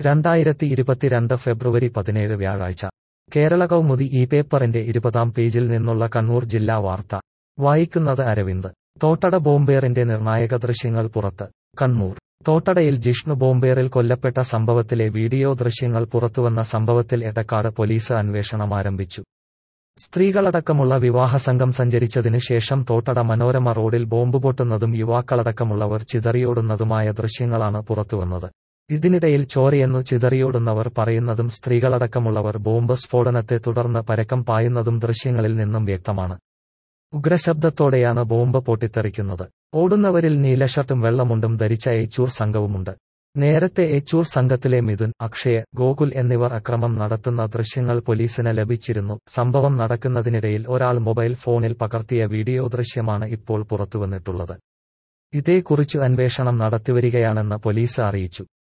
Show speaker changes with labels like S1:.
S1: രണ്ടായിരത്തി ഇരുപത്തിരണ്ട് ഫെബ്രുവരി പതിനേഴ് വ്യാഴാഴ്ച കേരള കൗമുദി ഈ പേപ്പറിന്റെ ഇരുപതാം പേജിൽ നിന്നുള്ള കണ്ണൂർ ജില്ലാ വാർത്ത വായിക്കുന്നത് അരവിന്ദ് തോട്ടട ബോംബേറിന്റെ നിർണായക ദൃശ്യങ്ങൾ പുറത്ത് കണ്ണൂർ തോട്ടടയിൽ ജിഷ്ണു ബോംബേറിൽ കൊല്ലപ്പെട്ട സംഭവത്തിലെ വീഡിയോ ദൃശ്യങ്ങൾ പുറത്തുവന്ന സംഭവത്തിൽ എടക്കാട് പോലീസ് അന്വേഷണം ആരംഭിച്ചു സ്ത്രീകളടക്കമുള്ള വിവാഹസംഘം സഞ്ചരിച്ചതിനു ശേഷം തോട്ടട മനോരമ റോഡിൽ ബോംബ് പൊട്ടുന്നതും യുവാക്കളടക്കമുള്ളവർ ചിതറിയോടുന്നതുമായ ദൃശ്യങ്ങളാണ് പുറത്തുവന്നത് ഇതിനിടയിൽ ചോരയെന്നു ചിതറിയോടുന്നവർ പറയുന്നതും സ്ത്രീകളടക്കമുള്ളവർ ബോംബ് സ്ഫോടനത്തെ തുടർന്ന് പരക്കം പായുന്നതും ദൃശ്യങ്ങളിൽ നിന്നും വ്യക്തമാണ് ഉഗ്രശബ്ദത്തോടെയാണ് ബോംബ് പൊട്ടിത്തെറിക്കുന്നത് ഓടുന്നവരിൽ നീലഷർട്ടും വെള്ളമുണ്ടും ധരിച്ച ഏച്ചൂർ സംഘവുമുണ്ട് നേരത്തെ ഏച്ചൂർ സംഘത്തിലെ മിഥുൻ അക്ഷയ ഗോകുൽ എന്നിവർ അക്രമം നടത്തുന്ന ദൃശ്യങ്ങൾ പോലീസിന് ലഭിച്ചിരുന്നു സംഭവം നടക്കുന്നതിനിടയിൽ ഒരാൾ മൊബൈൽ ഫോണിൽ പകർത്തിയ വീഡിയോ ദൃശ്യമാണ് ഇപ്പോൾ പുറത്തുവന്നിട്ടുള്ളത് ഇതേക്കുറിച്ച് അന്വേഷണം നടത്തിവരികയാണെന്ന് പോലീസ് അറിയിച്ചു